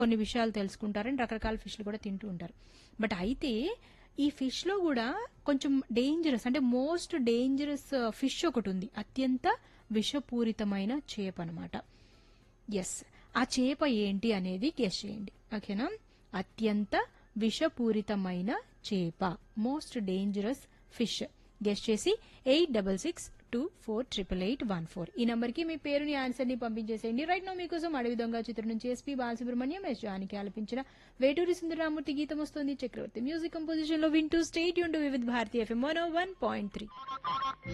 కొన్ని విషయాలు తెలుసుకుంటారని రకరకాల ఫిష్లు కూడా తింటూ ఉంటారు బట్ అయితే ఈ ఫిష్ లో కూడా కొంచెం డేంజరస్ అంటే మోస్ట్ డేంజరస్ ఫిష్ ఒకటి ఉంది అత్యంత విషపూరితమైన చేప అనమాట ఎస్ ఆ చేప ఏంటి అనేది గెస్ చేయండి ఓకేనా అత్యంత విషపూరితమైన చేప మోస్ట్ డేంజరస్ ఫిష్ గెస్ట్ చేసి eight double six two four triple eight one four ఈ నంబర్ కి మీ పేరుని ఆన్సర్ ని పంపించేసేయండి రైట్ నో మీకోసం అడవి దొంగ చిత్రం నుంచి ఎస్పీ బాలసుబ్రహ్మణ్యం ఎస్ జానికి ఆలపించిన వేటూరి సుందరరామూర్తి గీతం వస్తుంది చక్రవర్తి మ్యూజిక్ కంపోజిషన్ లో వింటూ స్టేట్ యూన్ టు Vividh Bharati FM one point three